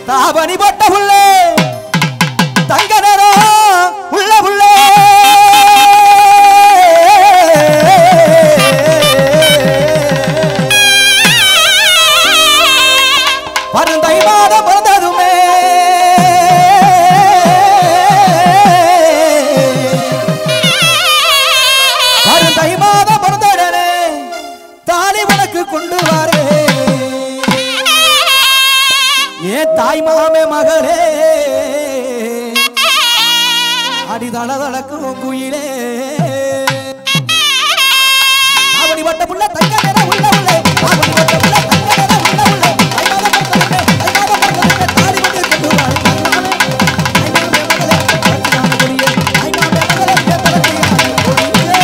தாவணி போட்ட புள்ளே தங்க நிறம் உள்ள புள்ளே பருந்தை மாதம் பிறந்ததுமே பருந்தை மாதம் பிறந்தடனே தாலி உனக்கு கொண்டு வாரே ஏன் தாய் மாமே மகளே அடிதள தளக்கும் குயிலே அவனி வட்ட புள்ள தங்க நிற உள்ள உள்ள அவனி வட்ட புள்ள தங்க நிற உள்ள உள்ள ஐநாத பர்த்தனே ஐநாத பர்த்தனே தாடி வந்து கொண்டு வா ஐநாத மகளே பட்டியான கொடியே ஐநாத மகளே பட்டியான கொடியே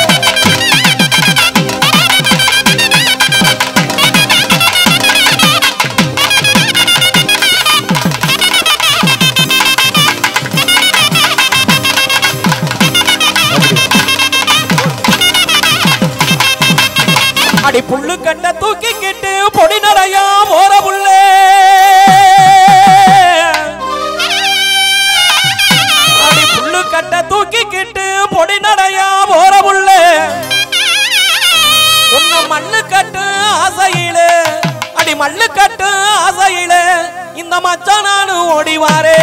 அடி புல்லு கட்ட தூக்கிக்கிட்டு பொடி நடையா போற புள்ளே அடி புல்லு கட்ட தூக்கிக்கிட்டு பொடி நடையா போற புள்ளே உன்ன மண்ணு கட்டு ஆசையிலே அடி மண்ணு கட்டு ஆசையிலே இந்த மச்சான் நானு ஓடிவாரே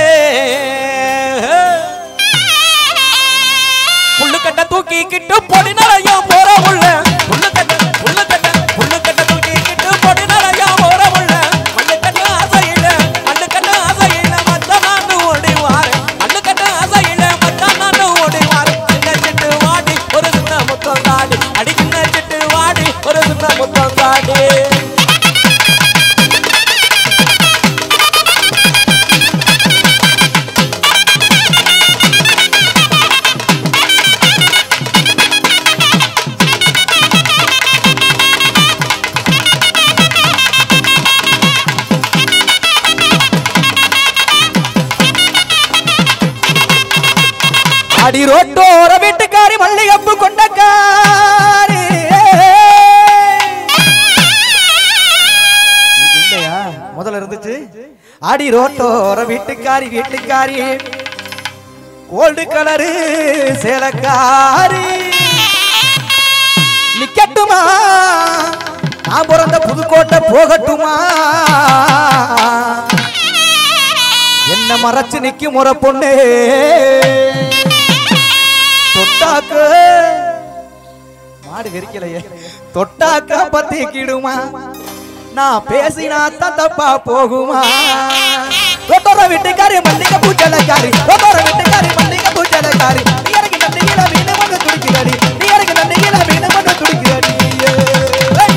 புல்லு கட்ட தூக்கிக்கிட்டு பொடி நடையா போற உள்ள புல்லு கட்ட புல்லு கட்ட புல்லு கட்ட தூக்கிக்கிட்டு பொடி நடையா போற உள்ள மண்ணு கட்ட ஆசையில மண்ணு கட்ட ஆசையில மச்சான் நானு ஓடிவாரு மண்ணு கட்ட ஆசையில மச்சான் நானு ஓடிவாரு சின்ன சிட்டு வாடி ஒரு சின்ன முத்தம் தாடி அடி சின்ன சிட்டு வாடி ஒரு சின்ன முத்தம் தாடி அடி ரோட்டோர வீட்டுக்காரி மல்லிகப்பு கொண்டக்காரி இது இல்லையா முதல்ல இருந்துச்சு அடி ரோட்டோர வீட்டுக்காரி வீட்டுக்காரி கோல்டு கலரு சேலக்காரி நிக்கட்டுமா நான் பிறந்த புதுக்கோட்டை போகட்டுமா என்ன மறைச்சு நிக்கும் முறை பொண்ணு தொட்டாக்க மாடு வெறிக்கலையே தொட்டாக்க பத்திக்கிடுமா நான் பேசினா தான் தப்பா போகுமா ரொட்டோர வீட்டுக்காரி மல்லிகை பூச்சலக்காரி ரொட்டோர வீட்டுக்காரி மல்லிகை பூச்சலக்காரி நீ எனக்கு நன்றியில மீன் மண்ணு துடிக்கிறடி நீ எனக்கு நன்றியில மீன் மண்ணு துடிக்கிறடி ஏய்.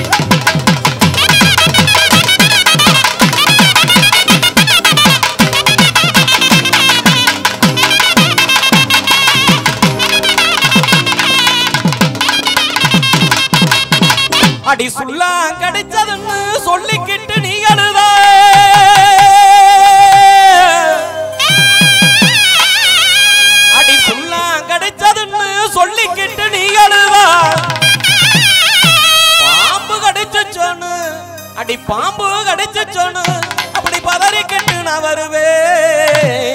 அடி சுள்ளா கிடைச்சதுன்னு சொல்லிக்கிட்டு நீ அழுத அடி சுள்ளா கிடைச்சதுன்னு சொல்லிக்கிட்டு நீ அழுத பாம்பு கிடைச்சோன்னு அடி பாம்பு கிடைச்சோன்னு அப்படி பதறிக்கிட்டு நான் வருவேன்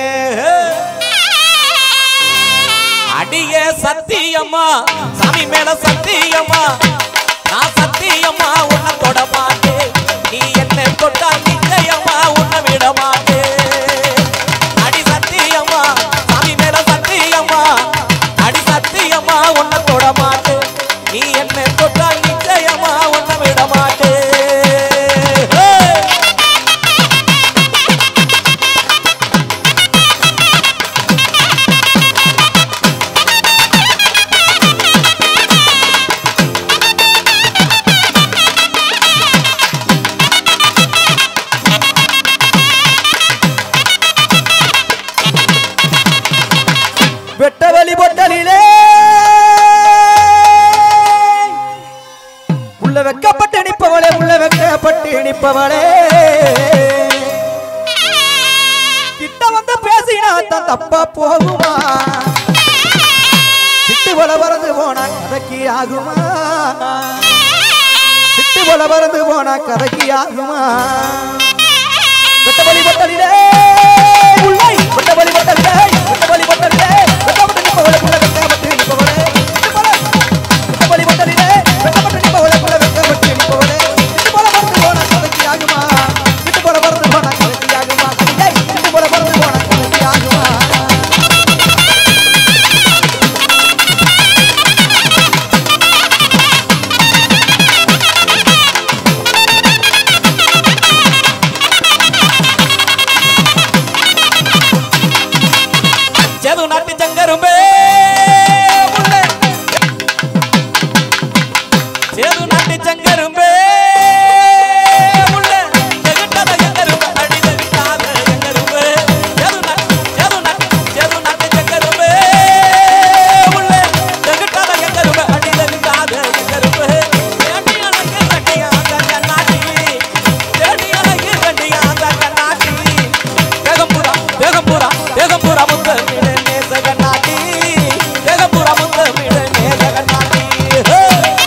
அடிய சத்தியம்மா சாமி மேல சத்தியம்மா நான் சத்தியம்மா உன்னை தொட மாட்டேன் நீ என்ன தொட்டா நிச்சயமா உன்னை விட மாட்டேன் அடி சத்தியம்மா சாமி மேல சத்தியம்மா அடி சத்தியம்மா உன்னை தொட மாட்டேன் நீ என்ன தொட்டா நிச்சயமா உன்னை விட மாட்டேன் வெட்ட வழி பொட்டலிலே உள்ள வெக்கப்பட்டு நிற்பவளே உள்ள வெக்கப்பட்டு நிற்பவளே கிட்ட வந்து பேசினா தான் தப்பா போகுமா சிட்டு போல பறந்து போனா கதைக்கு ஆகுமா சிட்டு போல பறந்து போனா கதைக்கு ஆகுமா வெட்டவழி பொட்டலிலே உள்ளை வெட்டவழி பொட்டலிலே வெட்டவழி பொட்டலிலே வெட்டப்பட்டு நிப்பவள புள்ள வெட்டப்பட்டு நிப்பவளே நிப்பவளே வெட்டவழி பொட்டலிலே வெட்டப்பட்டு நிப்பவள புள்ள வெட்டப்பட்டு நிப்பவளே விட்டு போல பறந்து போன கதைக்கு ஆகுமா விட்டு போல பறந்து போன கதைக்கு ஆகுமா கவிதை விட்டு போல பறந்து போன கதைக்கு ஆகுமா சேது நாட்டு சங்கரும்பே முல்லை. சேது நாட்டு சங்கரும்பே முல்லை. தெகுட்டத எங்கரும்பு, அடி தெகுட்டாத எங்கரும்பு. சேது நாட்டு- சேது நாட்டு- சேது நாட்டு சங்கரும்பே முல்லை. தெகுட்டத எங்கரும்பு, அடி தெகுட்டாத எங்கரும்பு. தேடி அழகு கட்டியாந்த கண்ணாடி. தேடி அழகு கட்டியாந்த கண்ணாடி. தேகம்புரா தேகம்புரா தேகம்புரா முத்த மீட நேசக நாட்டி தேகம்புரா முத்த மீட நேசக நாட்டி ஹே!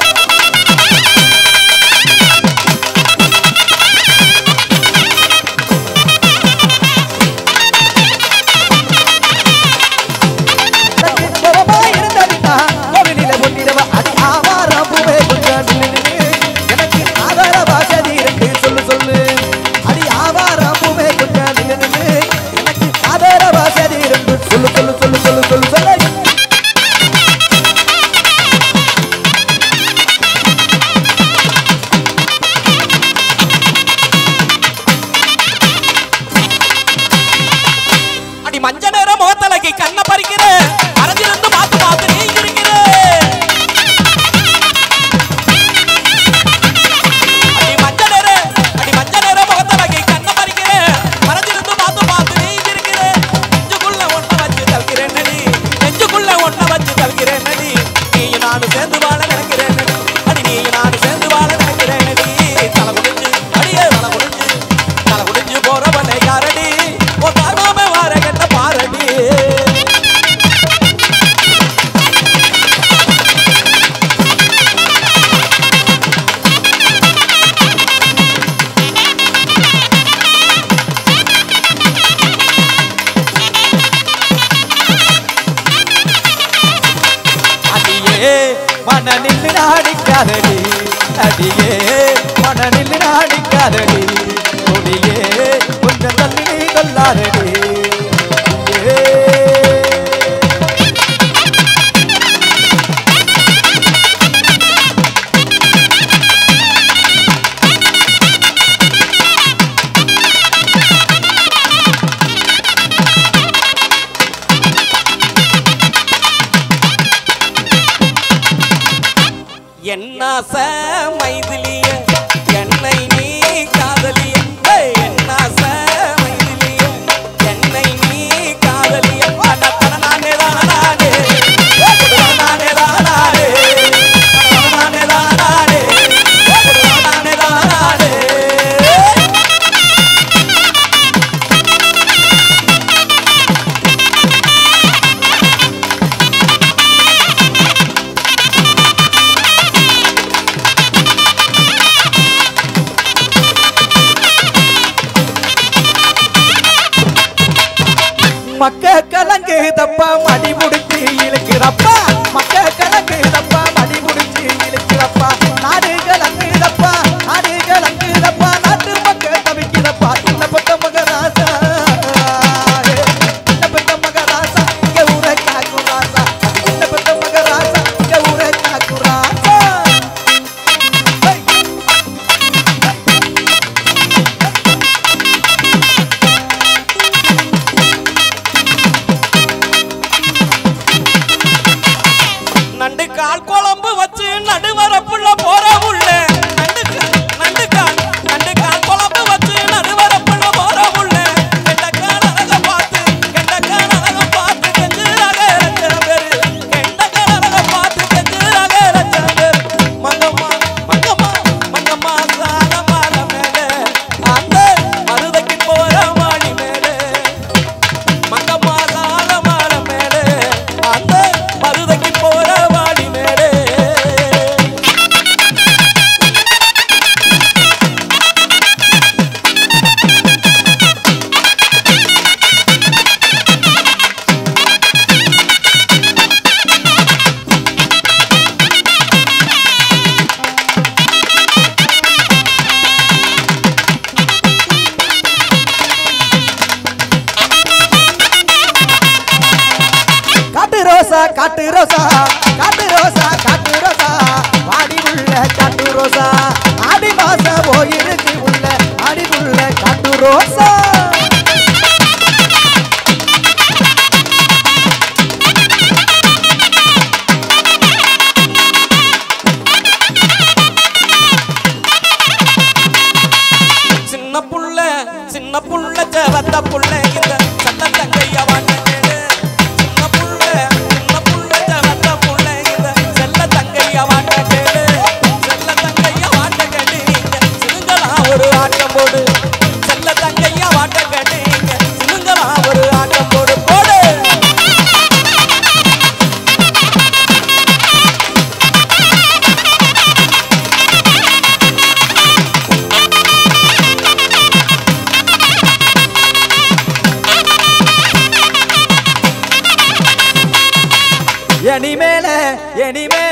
எனக்கு கோபமா இருந்ததுன்னா கோவிலில பொன்னிடவ அது ஆவாரம் பூவே கொஞ்சம் நில்லு நில்லு. எனக்கு ஆதார பாஷதி இருக்கு சொல்லு சொல்லு அடி ஆவாரம் பூவே கொஞ்சம் நில்லு நில்லு. எனக்கு ஆதார பாஷதி இருக்கு சொல்லு சொல்லு சொல்லு சொல்லு சொல்லு சொல்லு அடி மஞ்ச நேர முகத்தலகி கண்ண பறிக்கிற மறைஞ்சிருந்து பார்த்து பார்த்து நீ இருக்கிற அடி மஞ்ச நேர அடி மஞ்ச நேர முகத்தலகி கண்ண பறிக்கிற மறைஞ்சிருந்து பார்த்து பார்த்து நீ இருக்கிற நெஞ்சுக்குள்ள ஒண்ண வச்சு தவிக்கிறேன் நடி நெஞ்சுக்குள்ள ஒண்ண வச்சு தவிக்கிறேன் நடி நீயும் நானும் சேர்ந்து வாழ நினைக்கிறேன் நடி அடி நீயும் நானும் சேர்ந்து வாழ நினைக்கிறேன் நடி தலை குடிஞ்சு அடியே தலை குடிஞ்சு தலை குடிஞ்சு போறவனை யாரடி ஓ தாராம வார கெட்ட பாரடி அடியே மன நில்லு நாடிக்காதடி அடியே மன நில்லு நாடிக்காதடி கொடியே கொஞ்சம் தள்ளி நீ கொல்லாதடி ஏ என்னாச மைதிலிய என்னை நீ காதலிய ஏய், என்னாச மைதிலிய என்னை நீ காதலிய அட தனநானே தானானே தனநானே தானானே தனநானே தானானே தனநானே தானானே மக்க கலங்கு தப்பா மடி முடிச்சு இழுக்கிறப்பா மக்க கலங்கு தப்பா மடி முடிச்சு இழுக்கிறப்பா நாடு கலங்கு தப்பா நாடு கலங்கு தப்பா நாட்டு மக்க தவிக்கிறப்பா இந்த பட்ட மகராசா இந்த பட்ட மகராசா இங்க ஊரை காக்கும் ராசா இந்த பட்ட மகராசா இங்க ஊரை காக்கும் ராசா ஹை! நண்டு கால் குழம்பு வச்சு நடுவரப்புள்ள போற உள்ள நண்டு கா- நண்டு கால் நண்டு கால் குழம்பு வச்சு நடுவரப்புள்ள போற உள்ள கெண்டக்கால் அழக பார்த்து கெண்டக்கால் அழக பார்த்து கெஞ்சுறாக லட்சம் பேரு கெண்டக்கால் அழக பார்த்து கெஞ்சுறாக லட்சம் பேரு மங்கம்மா மங்கம்மா மங்கம்மா சால மால மேல அந்த மருதைக்கு போற மாடி மேலே மங்கம்மா சால மால மேலே அந்த மருதைக்கு போற வாடி மேலே ரோசா காட்டு ரோசா காட்டு ரோசா காட்டு ரோசா வாடி உள்ள காட்டு ரோசா ஆடி மாசம் போயிருக்கு உள்ள ஆடி உள்ள காட்டு ரோசா சின்ன புள்ள சின்ன புள்ள சேவத்த புள்ள இந்த சட்ட தங்கைய வாட்ட கேளு சின்ன புள்ள சின்ன புள்ள சேவத்த புள்ள இந்த செல்ல தங்கைய வாட்ட கேளு செல்ல தங்கைய வாட்ட கேளு இங்க சினுங்களா ஒரு ஆட்டம் போடு செல்ல தங்கைய வாட்ட கேளு இங்க சினுங்களா ஒரு ஆட்டம் போடு போடு எனி மேல எனி மேல